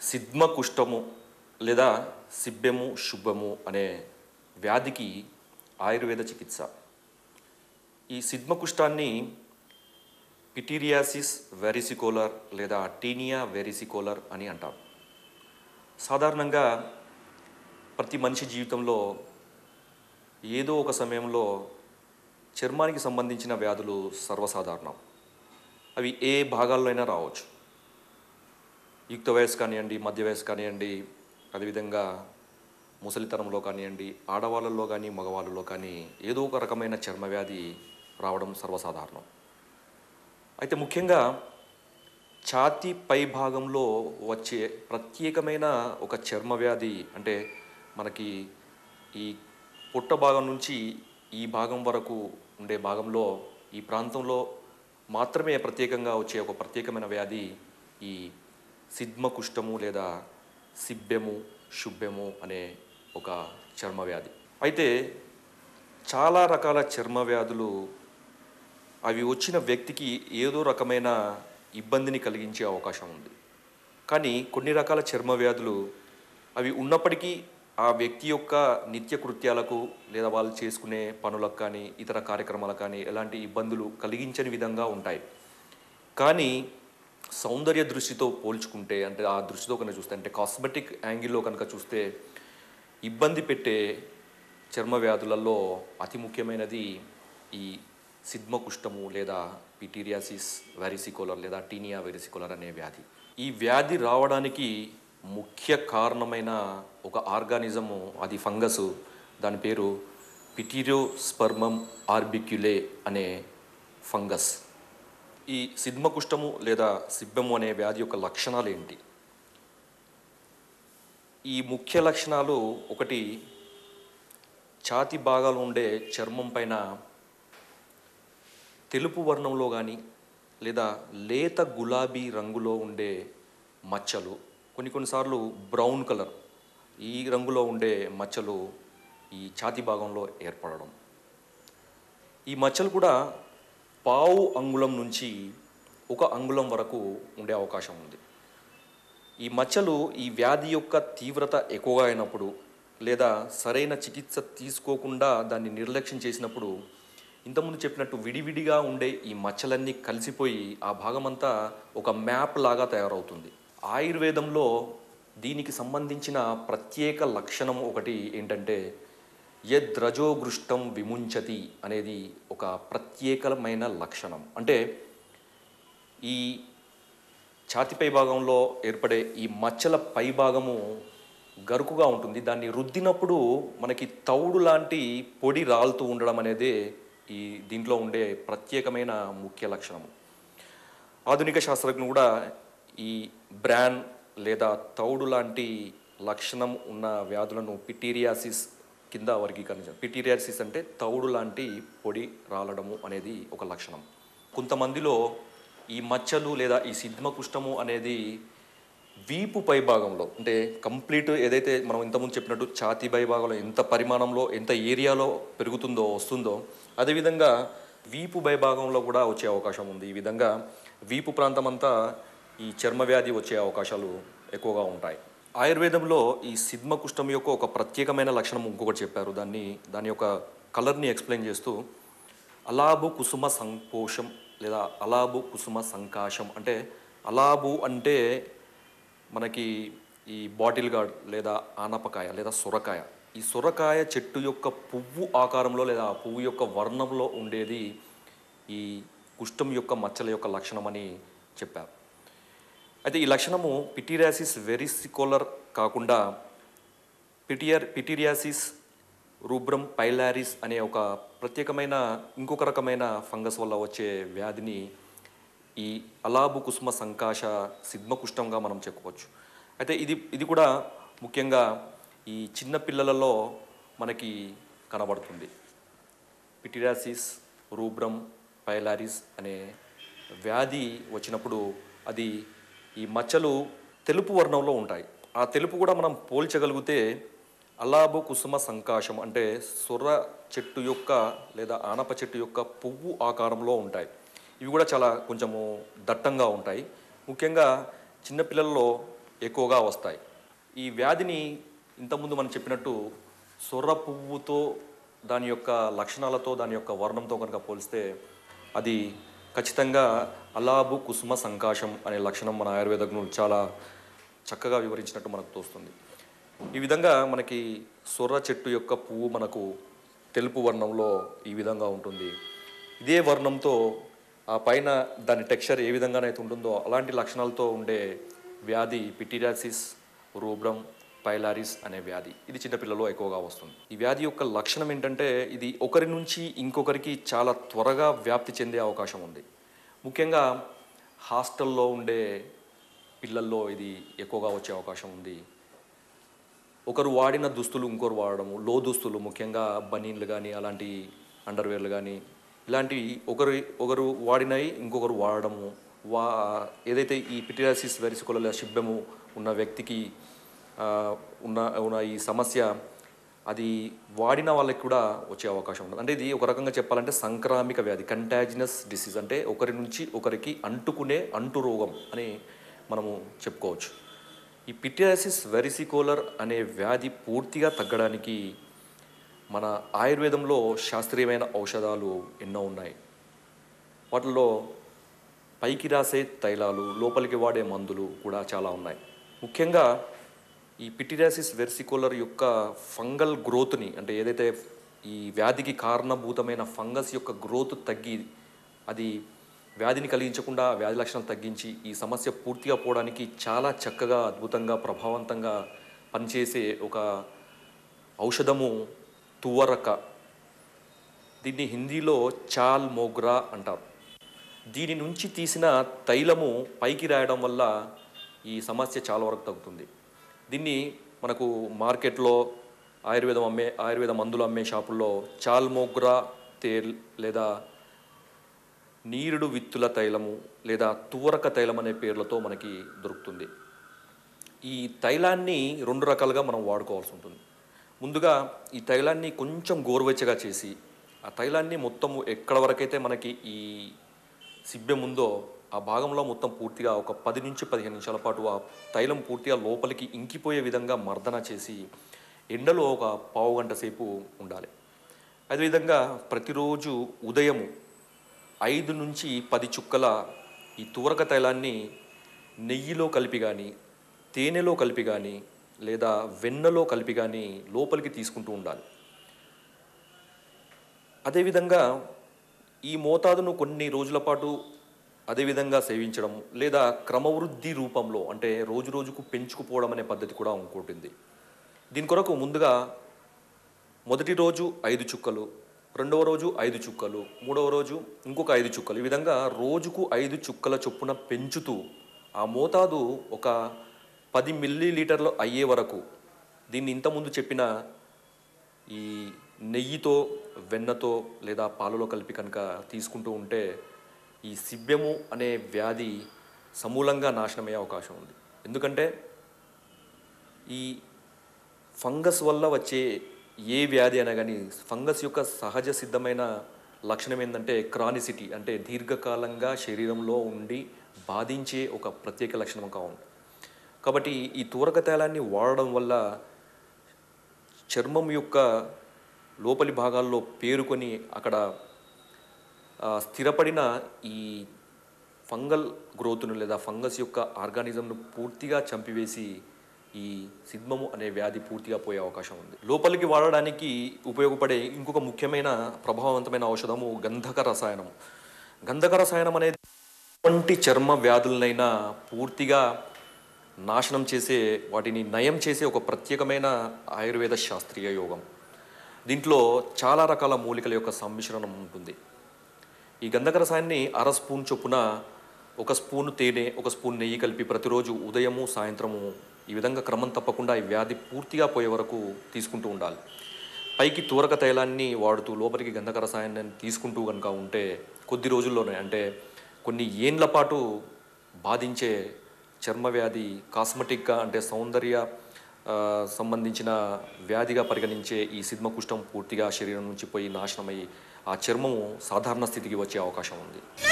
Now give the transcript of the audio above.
సిద్మ కుష్టము లేదా సిబ్బెము శుభము అనే వ్యాధికి ఆయుర్వేద చికిత్స ఈ సిద్మ కుష్టాన్ని పిటీరియాసిస్ వెరిసికోలర్ లేదా టీనియా వెరిసికోలర్ అని అంటారు సాధారణంగా ప్రతి మనిషి జీవితంలో ఏదో ఒక సమయంలో చర్మానికి సంబంధించిన వ్యాధులు సర్వసాధారణం అవి ఏ భాగాల్లో అయినా రావచ్చు యుక్త వయసు కానివ్వండి మధ్య వయసు కానివ్వండి అదేవిధంగా ముసలితనంలో కానివ్వండి ఆడవాళ్ళలో కానీ మగవాళ్ళలో కానీ ఏదో ఒక రకమైన చర్మ వ్యాధి రావడం సర్వసాధారణం అయితే ముఖ్యంగా ఛాతీ పై భాగంలో వచ్చే ప్రత్యేకమైన ఒక చర్మ వ్యాధి అంటే మనకి ఈ పుట్ట భాగం నుంచి ఈ భాగం వరకు ఉండే భాగంలో ఈ ప్రాంతంలో మాత్రమే ప్రత్యేకంగా వచ్చే ఒక ప్రత్యేకమైన వ్యాధి ఈ సిద్మ కుష్టము లేదా సిబ్బెము శుభ్యము అనే ఒక చర్మ వ్యాధి అయితే చాలా రకాల చర్మ వ్యాధులు అవి వచ్చిన వ్యక్తికి ఏదో రకమైన ఇబ్బందిని కలిగించే అవకాశం ఉంది కానీ కొన్ని రకాల చర్మ వ్యాధులు అవి ఉన్నప్పటికీ ఆ వ్యక్తి యొక్క నిత్య కృత్యాలకు లేదా వాళ్ళు చేసుకునే పనులకు కానీ ఇతర కార్యక్రమాలకు కానీ ఎలాంటి ఇబ్బందులు కలిగించని విధంగా ఉంటాయి కానీ సౌందర్య దృష్టితో పోల్చుకుంటే అంటే ఆ దృష్టితో కనుక చూస్తే అంటే కాస్మెటిక్ యాంగిల్లో కనుక చూస్తే ఇబ్బంది పెట్టే చర్మ వ్యాధులలో అతి ముఖ్యమైనది ఈ సిద్మ కుష్టము లేదా పిటీరియాసిస్ వెరిసికోలర్ లేదా టీనియా వెరిసికోలర్ అనే వ్యాధి ఈ వ్యాధి రావడానికి ముఖ్య కారణమైన ఒక ఆర్గానిజము అది ఫంగస్ దాని పేరు పిటీరియోస్పర్మం ఆర్బిక్యులే అనే ఫంగస్ ఈ సిద్మ కుష్టము లేదా సిబ్బము అనే వ్యాధి యొక్క లక్షణాలు ఏంటి ఈ ముఖ్య లక్షణాలు ఒకటి ఛాతి భాగాలు ఉండే చర్మం పైన తెలుపు వర్ణంలో కానీ లేదా లేత గులాబీ రంగులో ఉండే మచ్చలు కొన్ని కొన్నిసార్లు బ్రౌన్ కలర్ ఈ రంగులో ఉండే మచ్చలు ఈ ఛాతి భాగంలో ఏర్పడడం ఈ మచ్చలు కూడా పావు అంగుళం నుంచి ఒక అంగుళం వరకు ఉండే అవకాశం ఉంది ఈ మచ్చలు ఈ వ్యాధి యొక్క తీవ్రత ఎక్కువగా అయినప్పుడు లేదా సరైన చికిత్స తీసుకోకుండా దాన్ని నిర్లక్ష్యం చేసినప్పుడు ఇంతకుముందు చెప్పినట్టు విడివిడిగా ఉండే ఈ మచ్చలన్నీ కలిసిపోయి ఆ భాగమంతా ఒక మ్యాప్ లాగా తయారవుతుంది ఆయుర్వేదంలో దీనికి సంబంధించిన ప్రత్యేక లక్షణం ఒకటి ఏంటంటే యద్రజోగృష్టం విముంచతి అనేది ఒక ప్రత్యేకమైన లక్షణం అంటే ఈ ఛాతిపై భాగంలో ఏర్పడే ఈ మచ్చల పై భాగము గరుకుగా ఉంటుంది దాన్ని రుద్దినప్పుడు మనకి తౌడు లాంటి పొడి రాలుతూ ఉండడం అనేదే ఈ దీంట్లో ఉండే ప్రత్యేకమైన ముఖ్య లక్షణం ఆధునిక శాస్త్రజ్ఞులు కూడా ఈ బ్రాన్ లేదా తౌడు లాంటి లక్షణం ఉన్న వ్యాధులను పిటీరియాసిస్ కింద వర్గీకరించారు పిటీరియాసిస్ అంటే తౌడు లాంటి పొడి రాలడము అనేది ఒక లక్షణం కొంతమందిలో ఈ మచ్చలు లేదా ఈ సిద్మ కుష్టము అనేది వీపు పై భాగంలో అంటే కంప్లీట్ ఏదైతే మనం ఇంతకుముందు చెప్పినట్టు ఛాతీ పై భాగంలో ఎంత పరిమాణంలో ఎంత ఏరియాలో పెరుగుతుందో వస్తుందో అదేవిధంగా వీపు పై భాగంలో కూడా వచ్చే అవకాశం ఉంది ఈ విధంగా వీపు ప్రాంతం అంతా ఈ చర్మ వ్యాధి వచ్చే అవకాశాలు ఎక్కువగా ఉంటాయి ఆయుర్వేదంలో ఈ సిద్మ కుష్టం యొక్క ఒక ప్రత్యేకమైన లక్షణం ఇంకొకటి చెప్పారు దాన్ని దాని యొక్క కలర్ని ఎక్స్ప్లెయిన్ చేస్తూ అలాబు కుసుమ సంకోశం లేదా అలాబు కుసుమ సంకాశం అంటే అలాబు అంటే మనకి ఈ బాటిల్ గార్డ్ లేదా ఆనపకాయ లేదా సొరకాయ ఈ సొరకాయ చెట్టు యొక్క పువ్వు ఆకారంలో లేదా ఆ పువ్వు యొక్క వర్ణంలో ఉండేది ఈ కుష్టం యొక్క మచ్చల యొక్క లక్షణం అని చెప్పారు అయితే ఈ లక్షణము పిటీరియాసిస్ వెరిసికోలర్ కాకుండా పిటియర్ పిటీరియాసిస్ రూబ్రమ్ పైలారిస్ అనే ఒక ప్రత్యేకమైన ఇంకొక రకమైన ఫంగస్ వల్ల వచ్చే వ్యాధిని ఈ అలాబు కుసుమ సంకాశ సిద్మ కుష్టంగా మనం చెప్పుకోవచ్చు అయితే ఇది ఇది కూడా ముఖ్యంగా ఈ చిన్న పిల్లలలో మనకి కనబడుతుంది పిటిరాసిస్ రూబ్రమ్ పైలారిస్ అనే వ్యాధి వచ్చినప్పుడు అది ఈ మచ్చలు తెలుపు వర్ణంలో ఉంటాయి ఆ తెలుపు కూడా మనం పోల్చగలిగితే అలాబు కుసుమ సంకాశం అంటే సొర్ర చెట్టు యొక్క లేదా ఆనప చెట్టు యొక్క పువ్వు ఆకారంలో ఉంటాయి ఇవి కూడా చాలా కొంచెము దట్టంగా ఉంటాయి ముఖ్యంగా చిన్నపిల్లల్లో ఎక్కువగా వస్తాయి ఈ వ్యాధిని ఇంతకుముందు మనం చెప్పినట్టు సొర్ర పువ్వుతో దాని యొక్క లక్షణాలతో దాని యొక్క వర్ణంతో కనుక పోలిస్తే అది ఖచ్చితంగా అలాబు కుసుమ సంకాశం అనే లక్షణం మన ఆయుర్వేదజ్ఞులు చాలా చక్కగా వివరించినట్టు మనకు తోస్తుంది ఈ విధంగా మనకి సొర్ర చెట్టు యొక్క పువ్వు మనకు తెలుపు వర్ణంలో ఈ విధంగా ఉంటుంది ఇదే వర్ణంతో ఆ పైన దాని టెక్స్చర్ ఏ విధంగానైతే ఉంటుందో అలాంటి లక్షణాలతో ఉండే వ్యాధి పిటిరాసిస్ రూబ్రం పైలారిస్ అనే వ్యాధి ఇది చిన్నపిల్లలో ఎక్కువగా వస్తుంది ఈ వ్యాధి యొక్క లక్షణం ఏంటంటే ఇది ఒకరి నుంచి ఇంకొకరికి చాలా త్వరగా వ్యాప్తి చెందే అవకాశం ఉంది ముఖ్యంగా హాస్టల్లో ఉండే పిల్లల్లో ఇది ఎక్కువగా వచ్చే అవకాశం ఉంది ఒకరు వాడిన దుస్తులు ఇంకొకరు వాడడము లో దుస్తులు ముఖ్యంగా బనీన్లు కానీ అలాంటి అండర్వేర్లు కానీ ఇలాంటివి ఒకరు ఒకరు వాడినవి ఇంకొకరు వాడడము వా ఏదైతే ఈ పిటిరాసిస్ వెరిసికొల శిబ్బము ఉన్న వ్యక్తికి ఆ, ఉన్న ఉన్న ఈ సమస్య అది వాడిన వాళ్ళకి కూడా వచ్చే అవకాశం ఉంటుంది అంటే ఇది ఒక రకంగా చెప్పాలంటే సంక్రామిక వ్యాధి కంటాజినస్ డిసీజ్ అంటే ఒకరి నుంచి ఒకరికి అంటుకునే అంటు రోగం అని మనము చెప్పుకోవచ్చు ఈ పిటియాసిస్ వెరిసికోలర్ అనే వ్యాధి పూర్తిగా తగ్గడానికి మన ఆయుర్వేదంలో శాస్త్రీయమైన ఔషధాలు ఎన్నో ఉన్నాయి వాటిల్లో పైకి రాసే తైలాలు లోపలికి వాడే మందులు కూడా చాలా ఉన్నాయి ముఖ్యంగా ఈ పిటిరాసిస్ వెర్సికోలర్ యొక్క ఫంగల్ గ్రోత్ని అంటే ఏదైతే ఈ వ్యాధికి కారణభూతమైన ఫంగస్ యొక్క గ్రోత్ తగ్గి అది వ్యాధిని కలిగించకుండా వ్యాధి లక్షణాలు తగ్గించి ఈ సమస్య పూర్తిగా పోవడానికి చాలా చక్కగా అద్భుతంగా ప్రభావవంతంగా పనిచేసే ఒక ఔషధము తువరక దీన్ని హిందీలో చాల్ మోగ్రా అంటారు దీని నుంచి తీసిన తైలము పైకి రాయడం వల్ల ఈ సమస్య చాలా వరకు తగ్గుతుంది దీన్ని మనకు మార్కెట్లో ఆయుర్వేదం అమ్మే ఆయుర్వేద మందులు అమ్మే షాపుల్లో చాల్మోగ్రా తేల్ లేదా నీరుడు విత్తుల తైలము లేదా తువరక తైలం అనే పేర్లతో మనకి దొరుకుతుంది ఈ తైలాన్ని రెండు రకాలుగా మనం వాడుకోవాల్సి ఉంటుంది ముందుగా ఈ తైలాన్ని కొంచెం గోరువెచ్చగా చేసి ఆ తైలాన్ని మొత్తము ఎక్కడ వరకైతే మనకి ఈ సిబ్బెం ఉందో ఆ భాగంలో మొత్తం పూర్తిగా ఒక పది నుంచి పదిహేను నిమిషాల పాటు ఆ తైలం పూర్తిగా లోపలికి ఇంకిపోయే విధంగా మర్దన చేసి ఎండలో ఒక పావు గంట సేపు ఉండాలి అదేవిధంగా ప్రతిరోజు ఉదయము ఐదు నుంచి పది చుక్కల ఈ తువరక తైలాన్ని నెయ్యిలో కలిపి కానీ తేనెలో కలిపి కానీ లేదా వెన్నలో కలిపి కానీ లోపలికి తీసుకుంటూ ఉండాలి అదేవిధంగా ఈ మోతాదును కొన్ని రోజుల పాటు అదేవిధంగా సేవించడం లేదా క్రమవృద్ధి రూపంలో అంటే రోజు రోజుకు పెంచుకుపోవడం అనే పద్ధతి కూడా ఇంకోటింది దీని కొరకు ముందుగా మొదటి రోజు ఐదు చుక్కలు రెండవ రోజు ఐదు చుక్కలు మూడవ రోజు ఇంకొక ఐదు చుక్కలు ఈ విధంగా రోజుకు ఐదు చుక్కల చొప్పున పెంచుతూ ఆ మోతాదు ఒక పది మిల్లీ లీటర్లు అయ్యే వరకు దీన్ని ఇంతకుముందు చెప్పిన ఈ నెయ్యితో వెన్నతో లేదా పాలలో కలిపి కనుక తీసుకుంటూ ఉంటే ఈ సిబ్బెము అనే వ్యాధి సమూలంగా నాశనమయ్యే అవకాశం ఉంది ఎందుకంటే ఈ ఫంగస్ వల్ల వచ్చే ఏ వ్యాధి అయినా కానీ ఫంగస్ యొక్క సహజ సిద్ధమైన లక్షణం ఏంటంటే క్రానిసిటీ అంటే దీర్ఘకాలంగా శరీరంలో ఉండి బాధించే ఒక ప్రత్యేక లక్షణం కావును కాబట్టి ఈ తూరక తైలాన్ని వాడడం వల్ల చర్మం యొక్క లోపలి భాగాల్లో పేరుకొని అక్కడ ఆ, స్థిరపడిన ఈ ఫంగల్ గ్రోత్ను లేదా ఫంగస్ యొక్క ఆర్గానిజంను పూర్తిగా చంపివేసి ఈ సిద్మము అనే వ్యాధి పూర్తిగా పోయే అవకాశం ఉంది లోపలికి వాడడానికి ఉపయోగపడే ఇంకొక ముఖ్యమైన ప్రభావవంతమైన ఔషధము గంధక రసాయనం గంధక రసాయనం అనేది ఎటువంటి చర్మ వ్యాధులనైనా పూర్తిగా నాశనం చేసే వాటిని నయం చేసే ఒక ప్రత్యేకమైన ఆయుర్వేద శాస్త్రీయ యోగం దీంట్లో చాలా రకాల మూలికల యొక్క సమ్మిశ్రణం ఉంటుంది ఈ గంధక రసాయన్ని అర స్పూన్ చొప్పున ఒక స్పూన్ తేనె ఒక స్పూన్ నెయ్యి కలిపి ప్రతిరోజు ఉదయము సాయంత్రము ఈ విధంగా క్రమం తప్పకుండా ఈ వ్యాధి పూర్తిగా పోయే వరకు తీసుకుంటూ ఉండాలి పైకి తూరక తైలాన్ని వాడుతూ లోపలికి గంధక రసాయనాన్ని తీసుకుంటూ కనుక ఉంటే కొద్ది రోజుల్లోనే అంటే కొన్ని ఏండ్ల పాటు బాధించే చర్మ వ్యాధి కాస్మెటిక్గా అంటే సౌందర్య ఆ, సంబంధించిన వ్యాధిగా పరిగణించే ఈ సిద్మ కుష్టం పూర్తిగా శరీరం నుంచి పోయి నాశనమై ఆ చర్మము సాధారణ స్థితికి వచ్చే అవకాశం ఉంది